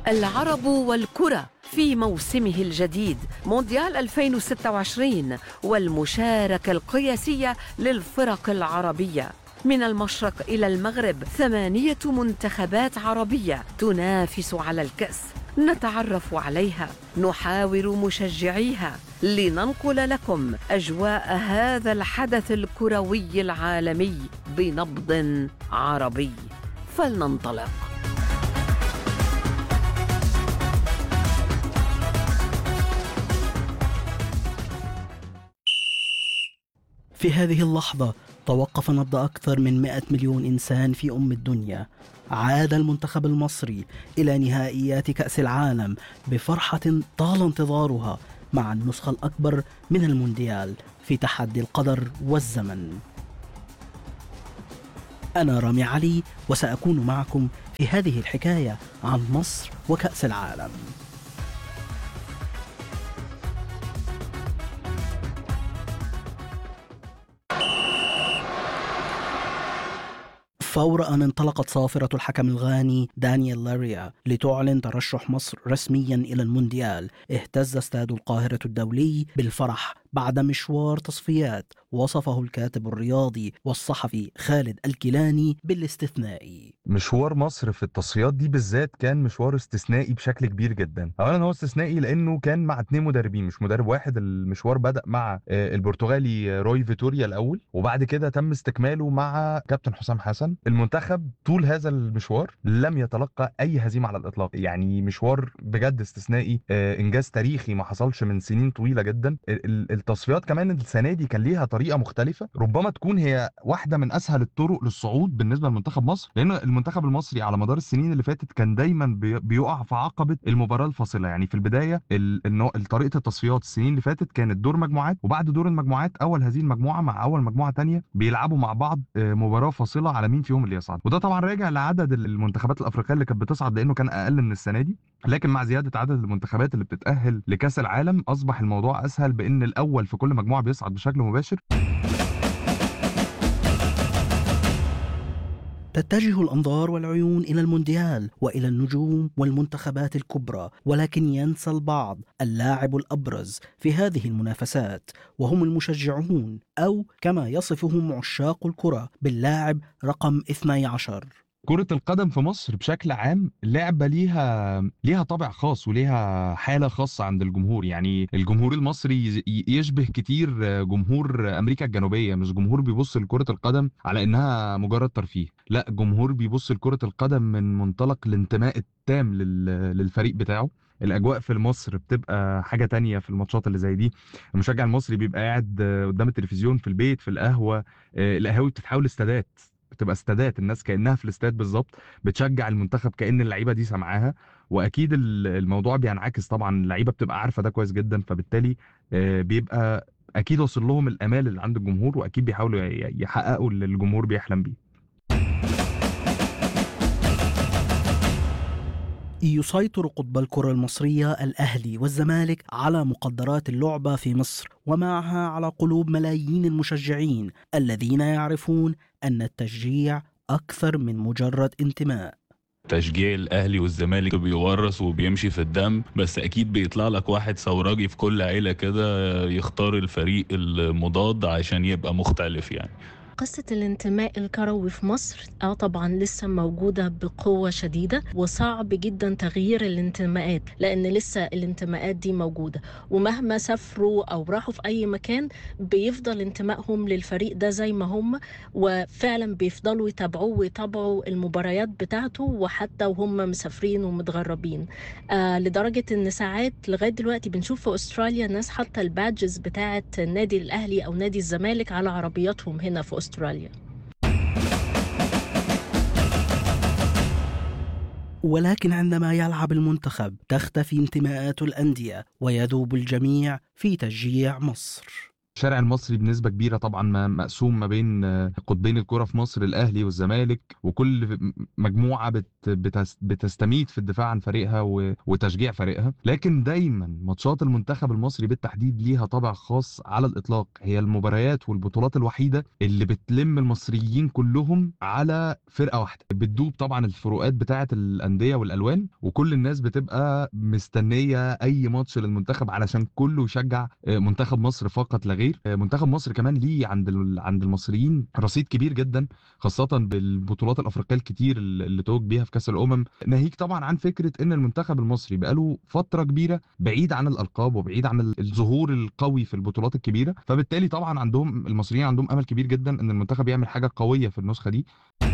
العرب والكرة في موسمه الجديد مونديال 2026 والمشاركة القياسية للفرق العربية من المشرق إلى المغرب ثمانية منتخبات عربية تنافس على الكأس نتعرف عليها نحاور مشجعيها لننقل لكم اجواء هذا الحدث الكروي العالمي بنبض عربي فلننطلق في هذه اللحظة توقف نبض أكثر من 100 مليون إنسان في أم الدنيا عاد المنتخب المصري إلى نهائيات كأس العالم بفرحة طال انتظارها مع النسخة الأكبر من المونديال في تحدي القدر والزمن أنا رامي علي وسأكون معكم في هذه الحكاية عن مصر وكأس العالم فور أن انطلقت صافرة الحكم الغاني دانيال لاريا لتعلن ترشح مصر رسميا إلى المونديال اهتز استاد القاهرة الدولي بالفرح بعد مشوار تصفيات وصفه الكاتب الرياضي والصحفي خالد الكيلاني بالاستثنائي مشوار مصر في التصفيات دي بالذات كان مشوار استثنائي بشكل كبير جدا اولا هو استثنائي لانه كان مع اتنين مدربين مش مدرب واحد المشوار بدا مع آه، البرتغالي روي فيتوريا الاول وبعد كده تم استكماله مع كابتن حسام حسن المنتخب طول هذا المشوار لم يتلقى اي هزيمه على الاطلاق يعني مشوار بجد استثنائي آه، انجاز تاريخي ما حصلش من سنين طويله جدا ال- ال- التصفيات كمان السنه دي كان ليها طريقه مختلفه ربما تكون هي واحده من اسهل الطرق للصعود بالنسبه لمنتخب مصر لان المنتخب المصري على مدار السنين اللي فاتت كان دايما بي- بيقع في عقبه المباراه الفاصله يعني في البدايه ال- النوع- طريقه التصفيات السنين اللي فاتت كانت دور مجموعات وبعد دور المجموعات اول هذه المجموعه مع اول مجموعه تانية بيلعبوا مع بعض آه، مباراه فاصله على مين فيهم اللي يصعد وده طبعا راجع لعدد المنتخبات الافريقيه اللي كانت بتصعد لانه كان اقل من السنه دي لكن مع زياده عدد المنتخبات اللي بتتاهل لكاس العالم اصبح الموضوع اسهل بان الاول في كل مجموعه بيصعد بشكل مباشر تتجه الانظار والعيون الى المونديال والى النجوم والمنتخبات الكبرى ولكن ينسى البعض اللاعب الابرز في هذه المنافسات وهم المشجعون او كما يصفهم عشاق الكره باللاعب رقم 12 كرة القدم في مصر بشكل عام لعبة ليها ليها طابع خاص وليها حالة خاصة عند الجمهور يعني الجمهور المصري يز- يشبه كتير جمهور أمريكا الجنوبية مش جمهور بيبص لكرة القدم على إنها مجرد ترفيه لا جمهور بيبص لكرة القدم من منطلق الانتماء التام لل- للفريق بتاعه الاجواء في مصر بتبقى حاجه تانية في الماتشات اللي زي دي المشجع المصري بيبقى قاعد قدام التلفزيون في البيت في القهوه آه، القهاوي بتتحول استادات بتبقى استادات الناس كانها في الاستاد بالظبط بتشجع المنتخب كان اللعيبه دي سامعاها واكيد ال- الموضوع بينعكس طبعا اللعيبه بتبقى عارفه ده كويس جدا فبالتالي آه، بيبقى اكيد وصل لهم الامال اللي عند الجمهور واكيد بيحاولوا ي- يحققوا اللي الجمهور بيحلم بيه يسيطر قطب الكرة المصرية الأهلي والزمالك على مقدرات اللعبة في مصر ومعها على قلوب ملايين المشجعين الذين يعرفون أن التشجيع أكثر من مجرد انتماء تشجيع الاهلي والزمالك بيورث وبيمشي في الدم بس اكيد بيطلع لك واحد ثوراجي في كل عيله كده يختار الفريق المضاد عشان يبقى مختلف يعني قصة الانتماء الكروي في مصر اه طبعا لسه موجودة بقوة شديدة وصعب جدا تغيير الانتماءات لان لسه الانتماءات دي موجودة ومهما سافروا او راحوا في اي مكان بيفضل انتمائهم للفريق ده زي ما هم وفعلا بيفضلوا يتابعوه ويتابعوا المباريات بتاعته وحتى وهم مسافرين ومتغربين آه لدرجة ان ساعات لغاية دلوقتي بنشوف في استراليا ناس حاطة البادجز بتاعة النادي الاهلي او نادي الزمالك على عربياتهم هنا في استراليا ولكن عندما يلعب المنتخب تختفي انتماءات الأندية ويذوب الجميع في تشجيع مصر الشارع المصري بنسبة كبيرة طبعا ما- مقسوم ما بين آه، قطبين الكرة في مصر الأهلي والزمالك وكل مجموعة بت بتس- بتستميت في الدفاع عن فريقها و- وتشجيع فريقها لكن دايما ماتشات المنتخب المصري بالتحديد ليها طابع خاص على الإطلاق هي المباريات والبطولات الوحيدة اللي بتلم المصريين كلهم على فرقة واحدة بتدوب طبعا الفروقات بتاعة الأندية والألوان وكل الناس بتبقى مستنية أي ماتش للمنتخب علشان كله يشجع آه، منتخب مصر فقط لا غير آه، منتخب مصر كمان ليه عند ال- عند المصريين رصيد كبير جدا خاصة بالبطولات الأفريقية الكتير اللي اللي توج بيها في كأس الأمم ناهيك طبعا عن فكرة إن المنتخب المصري بقاله فترة كبيرة بعيد عن الألقاب وبعيد عن ال- الظهور القوي في البطولات الكبيرة فبالتالي طبعا عندهم المصريين عندهم أمل كبير جدا إن المنتخب يعمل حاجة قوية في النسخة دي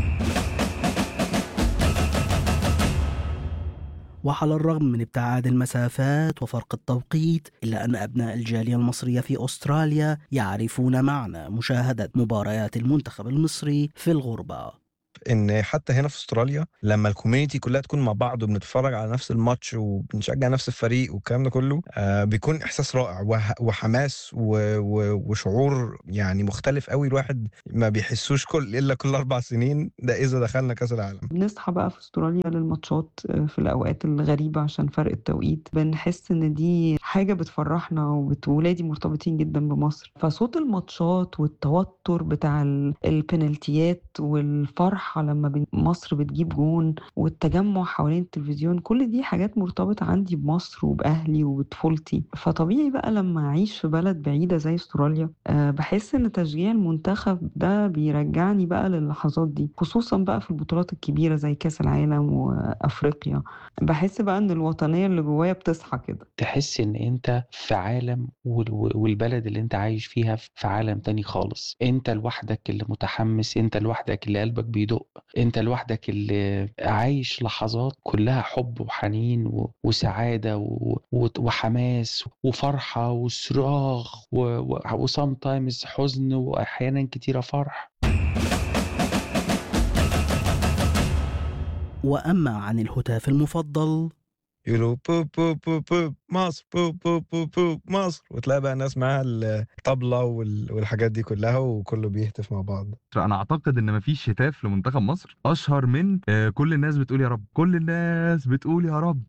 وعلى الرغم من ابتعاد المسافات وفرق التوقيت إلا أن أبناء الجالية المصرية في أستراليا يعرفون معنى مشاهدة مباريات المنتخب المصري في الغربة ان حتى هنا في استراليا لما الكوميونتي كلها تكون مع بعض وبنتفرج على نفس الماتش وبنشجع نفس الفريق والكلام ده كله آه بيكون احساس رائع وه- وحماس و- و- وشعور يعني مختلف قوي الواحد ما بيحسوش كل الا كل اربع سنين ده اذا دخلنا كاس العالم بنصحى بقى في استراليا للماتشات آه، في الاوقات الغريبه عشان فرق التوقيت بنحس ان دي حاجه بتفرحنا وبت- وولادي مرتبطين جدا بمصر فصوت الماتشات والتوتر بتاع ال- البنالتيات والفرحه لما بن- مصر بتجيب جون والتجمع حوالين التلفزيون كل دي حاجات مرتبطه عندي بمصر وباهلي وبطفولتي فطبيعي بقى لما اعيش في بلد بعيده زي استراليا آه، بحس ان تشجيع المنتخب ده بيرجعني بقى للحظات دي خصوصا بقى في البطولات الكبيره زي كاس العالم وافريقيا بحس بقى ان الوطنيه اللي جوايا بتصحى كده تحس ان انت في عالم وال- والبلد اللي انت عايش فيها في عالم تاني خالص انت لوحدك اللي متحمس انت لوحدك اللي قلبك بيدق انت لوحدك اللي عايش لحظات كلها حب وحنين و- وسعادة و- و- وحماس وفرحة وصراخ وسام تايمز حزن واحيانا كتيرة فرح وأما عن الهتاف المفضل يقولوا بو بو بو بو مصر بو بو بو بو مصر وتلاقي بقى الناس معاها الطبلة وال- والحاجات دي كلها وكله بيهتف مع بعض انا اعتقد ان مفيش هتاف لمنتخب مصر اشهر من آه، كل الناس بتقول يا رب كل الناس بتقول يا رب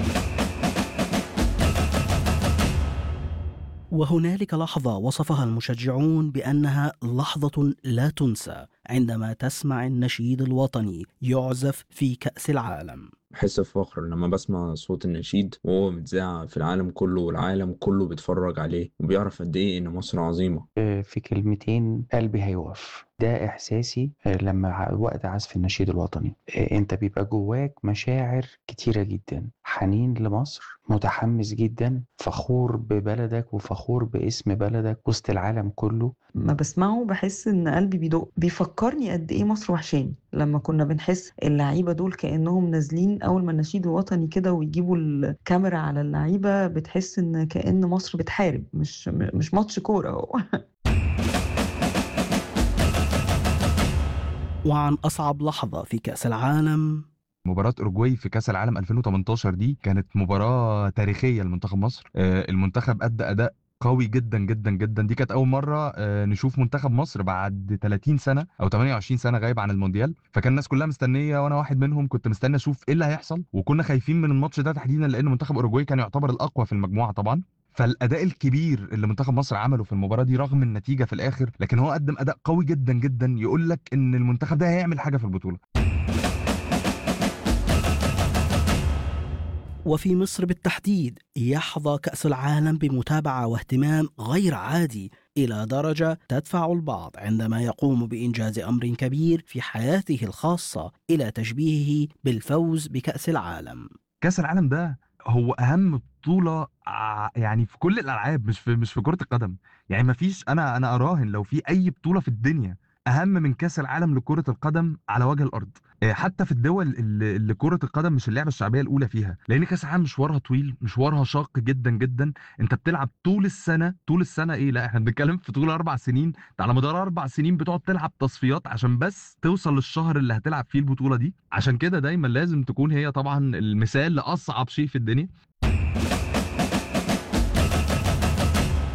وهنالك لحظة وصفها المشجعون بأنها لحظة لا تنسى عندما تسمع النشيد الوطني يعزف في كأس العالم بحس بفخر لما بسمع صوت النشيد وهو متذاع في العالم كله والعالم كله بيتفرج عليه وبيعرف قد ايه ان مصر عظيمة آه، في كلمتين قلبي هيوقف ده إحساسي آه، لما ع- وقت عزف النشيد الوطني آه، أنت بيبقى جواك مشاعر كتيرة جدا حنين لمصر متحمس جدا فخور ببلدك وفخور باسم بلدك وسط العالم كله ما بسمعه بحس ان قلبي بيدق بيفكرني قد ايه مصر وحشاني لما كنا بنحس اللعيبه دول كانهم نازلين اول ما النشيد الوطني كده ويجيبوا الكاميرا على اللعيبه بتحس ان كأن مصر بتحارب مش مش ماتش كوره هو وعن أصعب لحظة في كأس العالم مباراة أوروجواي في كأس العالم 2018 دي كانت مباراة تاريخية لمنتخب مصر آه، المنتخب أدى أداء قوي جدا جدا جدا دي كانت أول مرة آه، نشوف منتخب مصر بعد 30 سنة أو 28 سنة غايب عن المونديال فكان الناس كلها مستنية وأنا واحد منهم كنت مستني أشوف إيه اللي هيحصل وكنا خايفين من الماتش ده تحديدا لأن منتخب أوروجواي كان يعتبر الأقوى في المجموعة طبعا فالاداء الكبير اللي منتخب مصر عمله في المباراه دي رغم النتيجه في الاخر لكن هو قدم اداء قوي جدا جدا يقول لك ان المنتخب ده هيعمل حاجه في البطوله وفي مصر بالتحديد يحظى كأس العالم بمتابعة واهتمام غير عادي إلى درجة تدفع البعض عندما يقوم بإنجاز أمر كبير في حياته الخاصة إلى تشبيهه بالفوز بكأس العالم كاس العالم ده هو اهم بطوله ع- يعني في كل الالعاب مش في مش في كره القدم يعني ما فيش انا انا اراهن لو في اي بطوله في الدنيا اهم من كاس العالم لكره القدم على وجه الارض آه، حتى في الدول اللي اللي كره القدم مش اللعبه الشعبيه الاولى فيها لان كاس العالم مشوارها طويل مشوارها شاق جدا جدا انت بتلعب طول السنه طول السنه ايه لا احنا بنتكلم في طول اربع سنين انت على مدار اربع سنين بتقعد تلعب تصفيات عشان بس توصل للشهر اللي هتلعب فيه البطوله دي عشان كده دايما لازم تكون هي طبعا المثال لاصعب شيء في الدنيا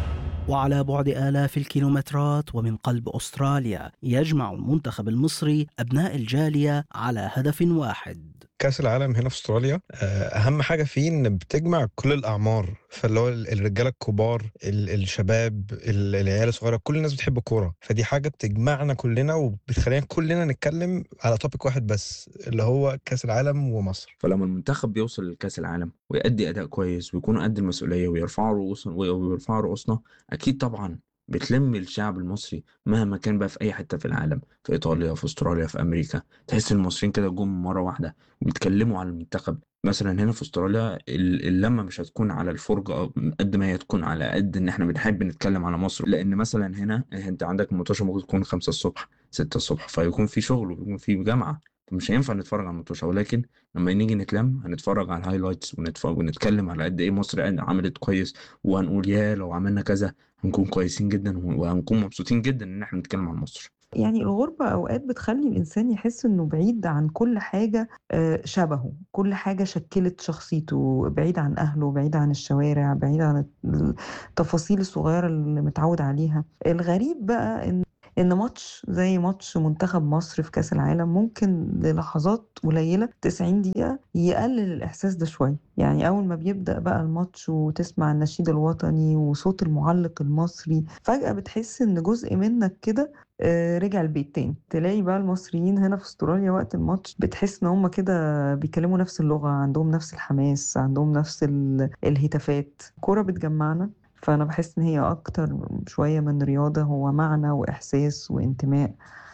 وعلى بعد آلاف الكيلومترات ومن قلب أستراليا يجمع المنتخب المصري أبناء الجالية على هدف واحد كاس العالم هنا في استراليا آه، اهم حاجه فيه ان بتجمع كل الاعمار فاللي هو الرجاله الكبار ال- الشباب ال- العيال الصغيره كل الناس بتحب الكوره فدي حاجه بتجمعنا كلنا وبتخلينا كلنا نتكلم على توبيك واحد بس اللي هو كاس العالم ومصر فلما المنتخب بيوصل لكأس العالم ويأدي أداء كويس ويكونوا قد المسؤولية ويرفعوا رؤوسنا ويرفعوا رؤوسنا أكيد طبعا بتلم الشعب المصري مهما كان بقى في أي حتة في العالم في إيطاليا في أستراليا في أمريكا تحس إن المصريين كده جم مرة واحدة وبيتكلموا على المنتخب مثلا هنا في استراليا ال- اللمة مش هتكون على الفرجة قد ما هي تكون على قد إن إحنا بنحب نتكلم على مصر لأن مثلا هنا أنت عندك المطوشة ممكن تكون خمسة الصبح ستة الصبح فيكون في شغل ويكون في جامعة مش هينفع نتفرج على المطوشة ولكن لما نيجي نتلم هنتفرج على الهايلايتس ونتفرج ونتكلم على قد ايه مصر عملت كويس وهنقول يا لو عملنا كذا هنكون كويسين جدا وهنكون مبسوطين جدا ان احنا نتكلم عن مصر يعني الغربة أوقات بتخلي الإنسان يحس إنه بعيد عن كل حاجة آه، شبهه كل حاجة شكلت شخصيته بعيد عن أهله بعيد عن الشوارع بعيد عن التفاصيل الصغيرة اللي متعود عليها الغريب بقى إن إن ماتش زي ماتش منتخب مصر في كأس العالم ممكن للحظات قليلة 90 دقيقة يقلل الإحساس ده شوية يعني أول ما بيبدأ بقى الماتش وتسمع النشيد الوطني وصوت المعلق المصري فجأة بتحس إن جزء منك كده آه، رجع البيت تاني تلاقي بقى المصريين هنا في استراليا وقت الماتش بتحس ان هم كده بيتكلموا نفس اللغة عندهم نفس الحماس عندهم نفس ال- الهتافات كورة بتجمعنا فأنا بحس إن هي أكتر شوية من رياضة هو معنى وإحساس وانتماء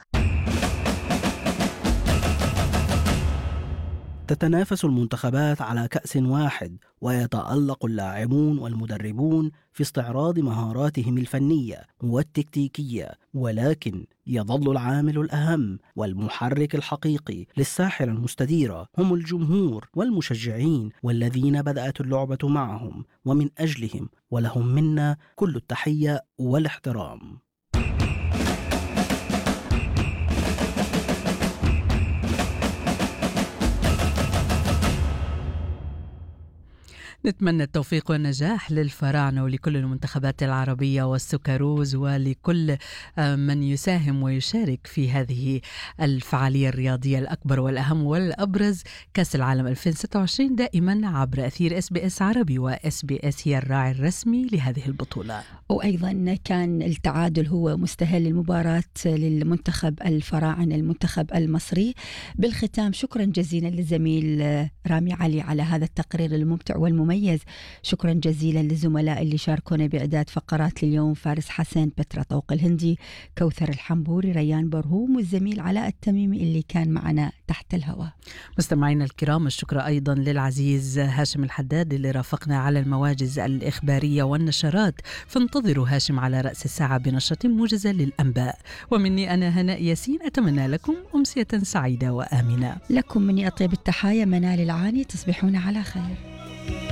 تتنافس المنتخبات على كأس واحد ويتألق اللاعبون والمدربون في استعراض مهاراتهم الفنية والتكتيكية ولكن يظل العامل الأهم والمحرك الحقيقي للساحرة المستديرة هم الجمهور والمشجعين والذين بدأت اللعبة معهم ومن أجلهم ولهم منا كل التحية والاحترام نتمنى التوفيق والنجاح للفراعنة ولكل المنتخبات العربية والسكروز ولكل آه، من يساهم ويشارك في هذه الفعالية الرياضية الأكبر والأهم والأبرز كأس العالم 2026 دائما عبر أثير اس بي اس عربي واس بي اس هي الراعي الرسمي لهذه البطولة وأيضا كان التعادل هو مستهل المباراة للمنتخب الفراعنة المنتخب المصري بالختام شكرا جزيلا للزميل آه، رامي علي على هذا التقرير الممتع والمميز شكرا جزيلا للزملاء اللي شاركونا بإعداد فقرات اليوم فارس حسن بترا طوق الهندي كوثر الحنبوري ريان برهوم والزميل علاء التميمي اللي كان معنا تحت الهواء مستمعينا الكرام الشكر أيضا للعزيز هاشم الحداد اللي رافقنا على المواجز الإخبارية والنشرات فانتظروا هاشم على رأس الساعة بنشرة موجزة للأنباء ومني أنا هناء ياسين أتمنى لكم أمسية سعيدة وآمنة لكم مني أطيب التحايا منال العاني تصبحون على خير